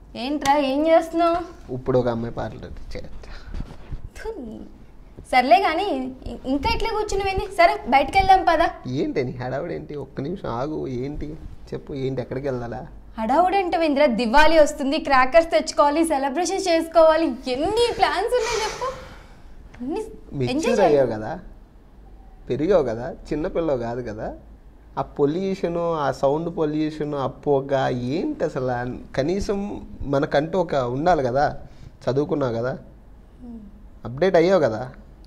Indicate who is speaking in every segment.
Speaker 1: ఏంట్రా ఏం చేస్తున్నావు
Speaker 2: ఇప్పుడు ఒక అమ్మాయి పాటలు చేస్తా
Speaker 1: థు, సర్లే కానీ ఇ- ఇంకా ఇట్లా కూర్చున్నావేంది సరే బయటకు వెళ్దాం పదా
Speaker 2: ఏంటి నీ హడావిడి ఏంటి ఒక్క నిమిషం ఆగు ఏంటి చెప్పు ఏంటి ఎక్కడికి వెళ్ళాలా
Speaker 1: హడావుడంటే ఇంద్ర దివాళీ వస్తుంది క్రాకర్స్ తెచ్చుకోవాలి సెలబ్రేషన్ చేసుకోవాలి ఎన్ని ప్లాన్స్ ఉన్నాయి చెప్పు అన్ని enjoy
Speaker 2: మెచ్యూర్
Speaker 1: చేయాలి.
Speaker 2: అయ్యావు కదా పెరిగావు కదా చిన్నపిల్లవు కాదు కదా ఆ పొల్యూషను ఆ సౌండ్ పొల్యూషన్ ఆ పొగ ఏంటి అసలు ఆ కనీసం మనకంటూ ఒక ఉండాలి కదా చదువుకున్నావు కదా అప్డేట్ అయ్యావు కదా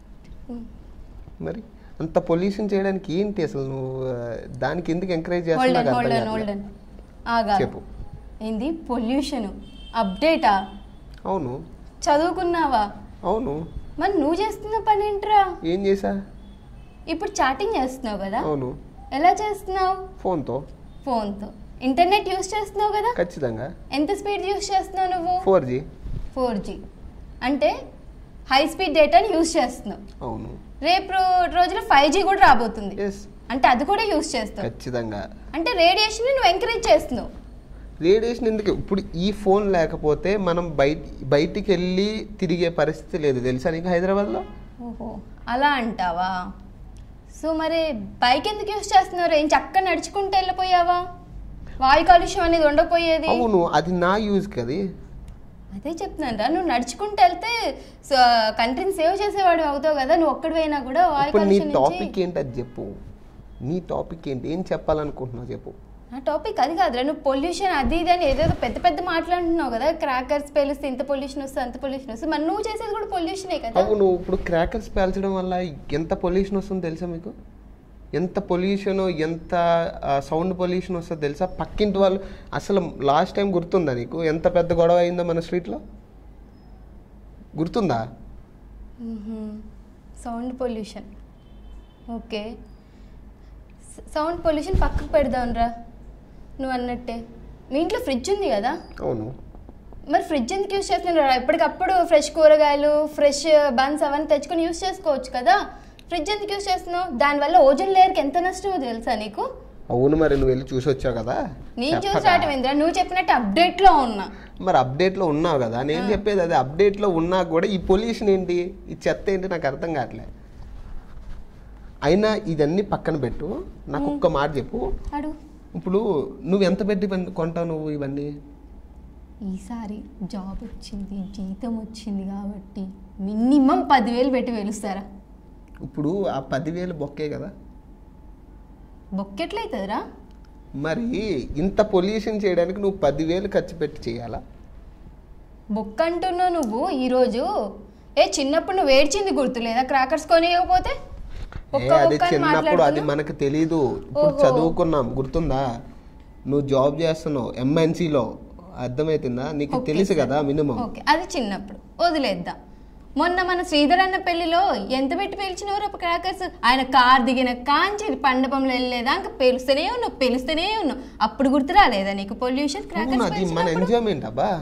Speaker 2: మరి అంత పొల్యూషన్ చేయడానికి ఏంటి అసలు నువ్వు ఆ, దానికి ఎందుకు ఎంకరేజ్
Speaker 1: హోల్డ్
Speaker 2: చేస్తున్నావు
Speaker 1: హోల్డ్
Speaker 2: అర్థం
Speaker 1: హోల్డ్
Speaker 2: కావట్లేదు.
Speaker 1: ఆగా
Speaker 2: చెప్పు
Speaker 1: ఏంది పొల్యూషన్ అప్డేటా
Speaker 2: అవును
Speaker 1: చదువుకున్నావా
Speaker 2: అవును
Speaker 1: మరి నువ్వు చేస్తున్న పని ఏంట్రా
Speaker 2: ఏం చేసా
Speaker 1: ఇప్పుడు చాటింగ్ చేస్తున్నావు కదా
Speaker 2: అవును
Speaker 1: ఎలా చేస్తున్నావు
Speaker 2: ఫోన్తో
Speaker 1: ఫోన్తో ఇంటర్నెట్ యూస్ చేస్తున్నావు కదా
Speaker 2: ఖచ్చితంగా
Speaker 1: ఎంత స్పీడ్ యూస్ చేస్తున్నావు నువ్వు
Speaker 2: ఫోర్ జీ
Speaker 1: ఫోర్ జీ అంటే హై స్పీడ్ డేటాని యూస్ చేస్తున్నావు
Speaker 2: అవును
Speaker 1: రేపు రో- రోజులో ఫైవ్ జీ కూడా రాబోతుంది
Speaker 2: ఎస్
Speaker 1: అంటే అది కూడా యూస్ చేస్తావు
Speaker 2: ఖచ్చితంగా
Speaker 1: అంటే రేడియేషన్ నువ్వు ఎంకరేజ్ చేస్తున్నావు
Speaker 2: రేడియేషన్ ఎందుకు ఇప్పుడు ఈ ఫోన్ లేకపోతే మనం బయట బయటికి వెళ్ళి తిరిగే పరిస్థితి లేదు తెలుసా నీకు హైదరాబాద్లో
Speaker 1: ఓహో అలా అంటావా సో మరి బైక్ ఎందుకు యూస్ చేస్తున్నారు ఏం చక్కగా నడుచుకుంటూ వెళ్ళిపోయావా వాయు కాలుష్యం అనేది ఉండకపోయేది
Speaker 2: అవును అది నా యూజ్ కది
Speaker 1: అదే చెప్తున్నాను రా నువ్వు నడుచుకుంటూ వెళ్తే కంట్రీని సేవ్ చేసేవాడు అవుతావు కదా నువ్వు ఒక్కడివైనా కూడా వాయు
Speaker 2: ఇప్పుడు నీ
Speaker 1: కాలుష్యం
Speaker 2: టాపిక్
Speaker 1: నుంచి
Speaker 2: ఏంటి అది చెప్పు నీ టాపిక్ ఏంటి ఏం చెప్పాలనుకుంటున్నావు చెప్పు
Speaker 1: నా టాపిక్ అది కాదురా నువ్వు పొల్యూషన్ అది ఇది అని ఏదేదో పెద్ద పెద్ద మాట్లాడుతున్నావు కదా క్రాకర్స్ పేలిస్తే ఇంత పొల్యూషన్ వస్తుంది అంత పొల్యూషన్ వస్తుంది మరి నువ్వు చేసేది కూడా పొల్యూషనే కదా
Speaker 2: అవును ఇప్పుడు క్రాకర్స్ పేల్చడం వల్ల ఎంత పొల్యూషన్ వస్తుందో తెలుసా మీకు ఎంత పొల్యూషన్ ఎంత సౌండ్ పొల్యూషన్ వస్తుందో తెలుసా పక్కింటి వాళ్ళు అసలు లాస్ట్ టైం గుర్తుందా నీకు ఎంత పెద్ద గొడవ అయిందో మన స్ట్రీట్లో గుర్తుందా
Speaker 1: sound pollution okay sound pollution పక్కకు పెడదాం రా నువ్వు అన్నట్టే మీ ఇంట్లో ఫ్రిడ్జ్ ఉంది కదా
Speaker 2: అవును
Speaker 1: మరి ఫ్రిడ్జ్ ఎందుకు యూస్ చేస్తున్నారు ఎప్పటికప్పుడు ఫ్రెష్ కూరగాయలు ఫ్రెష్ బన్స్ అవన్నీ తెచ్చుకొని యూస్ చేసుకోవచ్చు కదా ఫ్రిడ్జ్ ఎందుకు యూస్ చేస్తున్నావు దానివల్ల ఓజోన్ లేయర్కి ఎంత నష్టమో తెలుసా నీకు
Speaker 2: అవును మరి నువ్వు వెళ్ళి చూసి వచ్చావు కదా
Speaker 1: నేను చూసి
Speaker 2: చెప్పరా?
Speaker 1: రావటం ఏంద్రా నువ్వు చెప్పినట్టు అప్డేట్లో ఉన్నా
Speaker 2: మరి అప్డేట్లో ఉన్నావు కదా నేను చెప్పేది అదే అప్డేట్లో ఉన్నా కూడా ఈ పొల్యూషన్ ఏంటి ఈ చెత్త ఏంటి నాకు అర్థం కావట్లే అయినా ఇదన్నీ పక్కన పెట్టు నాకు ఒక్క మాట చెప్పు
Speaker 1: అడుగు
Speaker 2: ఇప్పుడు నువ్వు ఎంత పెట్టి పన్- కొంటావు నువ్వు ఇవన్నీ
Speaker 1: ఈసారి జాబ్ వచ్చింది జీతం వచ్చింది కాబట్టి మినిమం పదివేలు పెట్టి వెలుస్తారా
Speaker 2: ఇప్పుడు ఆ పదివేలు బొక్కే కదా
Speaker 1: బొక్కెట్లయితుందిరా
Speaker 2: మరి ఇంత పొల్యూషన్ చేయడానికి నువ్వు పదివేలు ఖర్చు పెట్టి చేయాలా
Speaker 1: బొక్క అంటున్నావు నువ్వు ఈరోజు ఏ చిన్నప్పుడు నువ్వు ఏడ్చింది గుర్తులేదా క్రాకర్స్ కొనియకపోతే
Speaker 2: ఏ అది చిన్నప్పుడు అది మనకు తెలీదు ఇప్పుడు
Speaker 1: ఓహో.
Speaker 2: చదువుకున్నాం గుర్తుందా నువ్వు జాబ్ చేస్తున్నావు ఎంఎన్సీలో అర్థమవుతుందా నీకు
Speaker 1: ఓకే
Speaker 2: తెలుసు
Speaker 1: సార్.
Speaker 2: కదా మినిమం
Speaker 1: ఓకే అది చిన్నప్పుడు వదిలేద్దాం మొన్న మన శ్రీధర్ అన్న పెళ్లిలో ఎంత పెట్టి పేల్చినవారు క్రాకర్స్ ఆయన కార్ దిగిన కాంచి మండపంలో వెళ్ళలేదా ఇంకా పేలుస్తూనే ఉన్నావు పేలుస్తూనే ఉన్నావు అప్పుడు గుర్తు రాలేదా నీకు పొల్యూషన్
Speaker 2: అవును
Speaker 1: క్రాకర్స్
Speaker 2: అది మన
Speaker 1: పేల్చినప్పుడు?
Speaker 2: ఎంజాయ్మెంట్ అబ్బా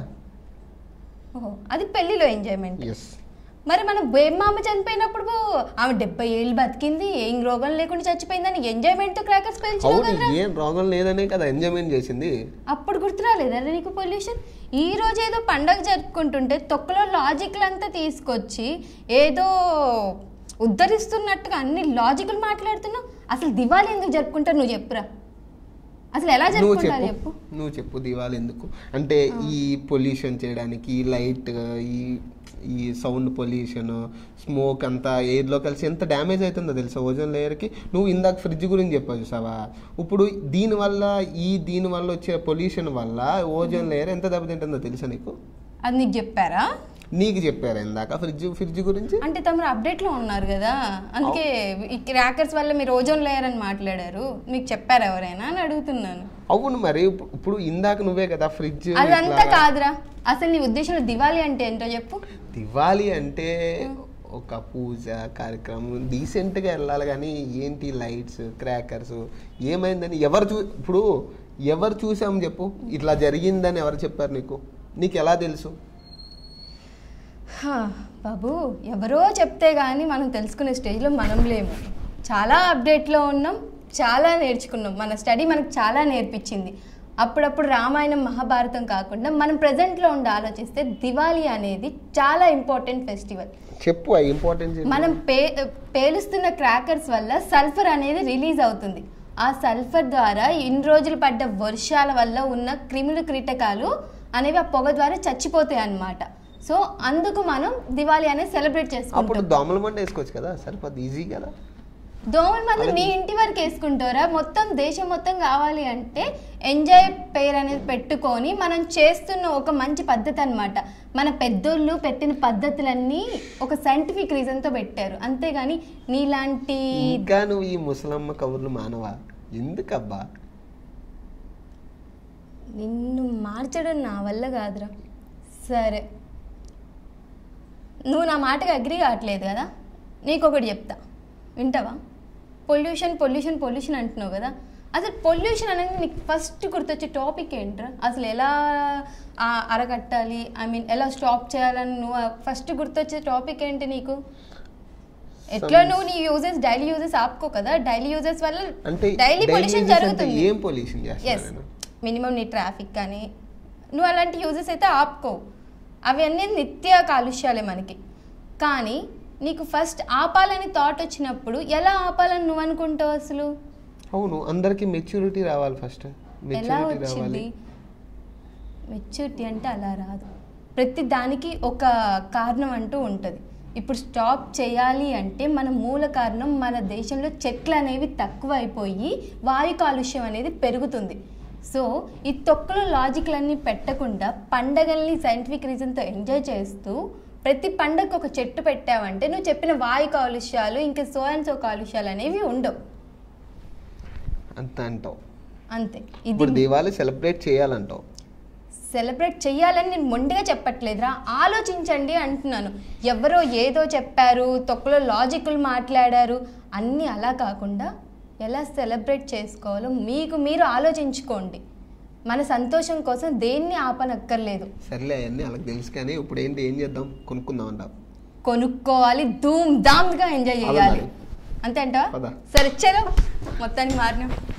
Speaker 1: ఓహో అది పెళ్లిలో ఎంజాయ్మెంట్
Speaker 2: ఎస్
Speaker 1: మరి మన బేమ్మామ చనిపోయినప్పుడు ఆమె డెబ్బై ఏళ్ళు బతికింది ఏం రోగం లేకుండా చచ్చిపోయిందని ఎంజాయ్మెంట్ క్రాకర్స్ పేల్చినావు
Speaker 2: అవును
Speaker 1: కదరా
Speaker 2: ఏం రోగం లేదనే కదా ఎంజాయ్మెంట్ చేసింది
Speaker 1: అప్పుడు గుర్తు రాలేదా నీకు పొల్యూషన్ ఈ రోజు ఏదో పండగ జరుపుకుంటుంటే తొక్కలో లాజిక్లు అంతా తీసుకొచ్చి ఏదో ఉద్ధరిస్తున్నట్టుగా అన్ని లాజికల్ మాట్లాడుతున్నావు అసలు దివాళీ ఎందుకు జరుపుకుంటారు నువ్వు చెప్పురా అసలు ఎలా
Speaker 2: నువ్వు
Speaker 1: జరుపుకుంటారు
Speaker 2: చెప్పు
Speaker 1: చెప్పు
Speaker 2: నువ్వు చెప్పు దివాళి ఎందుకు అంటే ఈ పొల్యూషన్ చేయడానికి ఈ లైట్ ఈ ఈ సౌండ్ పొల్యూషన్ స్మోక్ అంతా ఎయిర్లో కలిసి ఎంత డ్యామేజ్ అవుతుందో తెలుసా ఓజోన్ లేయర్కి నువ్వు ఇందాక ఫ్రిడ్జ్ గురించి చెప్పావు చూసావా ఇప్పుడు దీనివల్ల ఈ దీని వల్ల వచ్చే పొల్యూషన్ వల్ల ఓజోన్ లేయర్ ఎంత దెబ్బతింటుందో తెలుసా నీకు
Speaker 1: అది నీకు చెప్పారా
Speaker 2: నీకు చెప్పారు ఇందాక ఫ్రిడ్జ్ ఫ్రిడ్జ్ గురించి
Speaker 1: అంటే తమరు update లో ఉన్నారు కదా అందుకే ఈ క్రాకర్స్ వల్ల మీరు ఓజోన్ లేయర్ అని మాట్లాడారు మీకు చెప్పారు ఎవరైనా అని అడుగుతున్నాను
Speaker 2: అవును మరి ఇప్పు- ఇప్పుడు ఇందాక నువ్వే కదా ఫ్రిడ్జ్
Speaker 1: అదంతా కాదురా అసలు నీ ఉద్దేశంలో దివాళీ అంటే ఏంటో చెప్పు
Speaker 2: దివాళీ అంటే ఒక పూజ కార్యక్రమం డీసెంట్గా వెళ్ళాలి కానీ ఏంటి లైట్స్ క్రాకర్స్ ఏమైందని ఎవరు చూ ఇప్పుడు ఎవరు చూసాం చెప్పు ఇట్లా జరిగిందని ఎవరు చెప్పారు నీకు నీకు ఎలా తెలుసు
Speaker 1: హా, బాబు ఎవరో చెప్తే కానీ మనం తెలుసుకునే స్టేజ్లో మనం లేము చాలా అప్డేట్లో ఉన్నాం చాలా నేర్చుకున్నాం మన స్టడీ మనకు చాలా నేర్పించింది అప్పుడప్పుడు రామాయణం మహాభారతం కాకుండా మనం ప్రజెంట్లో ఉండి ఆలోచిస్తే దివాళీ అనేది చాలా ఇంపార్టెంట్ ఫెస్టివల్
Speaker 2: చెప్పు ఆ ఇంపార్టెన్స్
Speaker 1: మనం పే పేలుస్తున్న క్రాకర్స్ వల్ల సల్ఫర్ అనేది రిలీజ్ అవుతుంది ఆ సల్ఫర్ ద్వారా ఇన్ని రోజులు పడ్డ వర్షాల వల్ల ఉన్న క్రిములు కీటకాలు అనేవి ఆ పొగ ద్వారా చచ్చిపోతాయి అన్నమాట సో అందుకు మనం దివాళీ అనేది సెలబ్రేట్
Speaker 2: అప్పుడు
Speaker 1: చేసుకుంటాం
Speaker 2: దోమల మంట వేసుకోవచ్చు కదా సరిపోద్ది ఈజీ కదా
Speaker 1: దోమల మందు నీ ఇంటి వరకు వేసుకుంటారా మొత్తం దేశం మొత్తం కావాలి అంటే ఎంజాయ్ పేరు అనేది పెట్టుకొని మనం చేస్తున్న ఒక మంచి పద్ధతి అన్నమాట మన పెద్దోళ్ళు పెట్టిన పద్ధతులన్నీ ఒక సైంటిఫిక్ రీజన్తో పెట్టారు అంతేగాని నీలాంటి
Speaker 2: ఇంకా నువ్వు ఈ ముసలమ్మ కబుర్లు మానవా ఎందుకబ్బా
Speaker 1: నిన్ను మార్చడం నా వల్ల కాదురా సరే నువ్వు నా మాటకి అగ్రి కావట్లేదు కదా నీకు ఒకటి చెప్తా వింటావా పొల్యూషన్ పొల్యూషన్ పొల్యూషన్ అంటున్నావు కదా అసలు పొల్యూషన్ అనేది నీకు ఫస్ట్ గుర్తొచ్చే టాపిక్ ఏంట్రా అసలు ఎలా ఆ, అరగట్టాలి ఐ మీన్ ఎలా స్టాప్ చేయాలని నువ్వు ఫస్ట్ గుర్తొచ్చే టాపిక్ ఏంటి నీకు ఎట్లా నువ్వు నీ యూజెస్ డైలీ యూజెస్ ఆపుకో కదా డైలీ యూజెస్ వల్ల
Speaker 2: అంటే
Speaker 1: డైలీ
Speaker 2: daily
Speaker 1: పొల్యూషన్
Speaker 2: uses అంటే
Speaker 1: జరుగుతుంది
Speaker 2: ఏం పొల్యూషన్
Speaker 1: ఎస్
Speaker 2: చేస్తాను
Speaker 1: మినిమం నీ ట్రాఫిక్ కానీ నువ్వు అలాంటి యూజెస్ అయితే ఆపుకోవు అవి అన్నీ నిత్య కాలుష్యాలే మనకి కానీ నీకు ఫస్ట్ ఆపాలని థాట్ వచ్చినప్పుడు ఎలా ఆపాలని నువ్వు అనుకుంటావు అసలు
Speaker 2: అవును అందరికి మెచ్యూరిటీ రావాలి ఫస్ట్
Speaker 1: ఎలా
Speaker 2: మెచ్యూరిటీ రావాలి
Speaker 1: వచ్చింది మెచ్యూరిటీ అంటే అలా రాదు ప్రతి దానికి ఒక కారణం అంటూ ఉంటుంది ఇప్పుడు స్టాప్ చేయాలి అంటే మన మూల కారణం మన దేశంలో చెట్లు అనేవి తక్కువ అయిపోయి వాయు కాలుష్యం అనేది పెరుగుతుంది సో ఈ తొక్కులో లాజిక్లన్నీ పెట్టకుండా పండగల్ని సైంటిఫిక్ రీజన్తో ఎంజాయ్ చేస్తూ ప్రతి పండగకు ఒక చెట్టు పెట్టావంటే నువ్వు చెప్పిన వాయు కాలుష్యాలు ఇంకా సో అండ్ సో కాలుష్యాలు అనేవి ఉండవు
Speaker 2: అంత అంటావు
Speaker 1: అంతే
Speaker 2: ఇప్పుడు
Speaker 1: ఇది
Speaker 2: దీవాళి సెలబ్రేట్ చేయాలంటావు
Speaker 1: సెలబ్రేట్ చేయాలని నేను మొండిగా చెప్పట్లేదురా ఆలోచించండి అంటున్నాను ఎవరో ఏదో చెప్పారు తొక్కలో లాజిక్లు మాట్లాడారు అన్నీ అలా కాకుండా ఎలా సెలబ్రేట్ చేసుకోవాలో మీకు మీరు ఆలోచించుకోండి మన సంతోషం కోసం దేన్ని ఆపనక్కర్లేదు
Speaker 2: సర్లే అవన్నీ వాళ్ళకి తెలుసు కానీ ఇప్పుడు ఏంటి ఏం చేద్దాం కొనుక్కుందాం అంటావు
Speaker 1: కొనుక్కోవాలి ధూమ్ ధామ్గా ఎంజాయ్
Speaker 2: అవునా
Speaker 1: చేయాలి
Speaker 2: మరి?
Speaker 1: అంతే అంటావా
Speaker 2: పద.
Speaker 1: సరే చలో మొత్తానికి మారినాం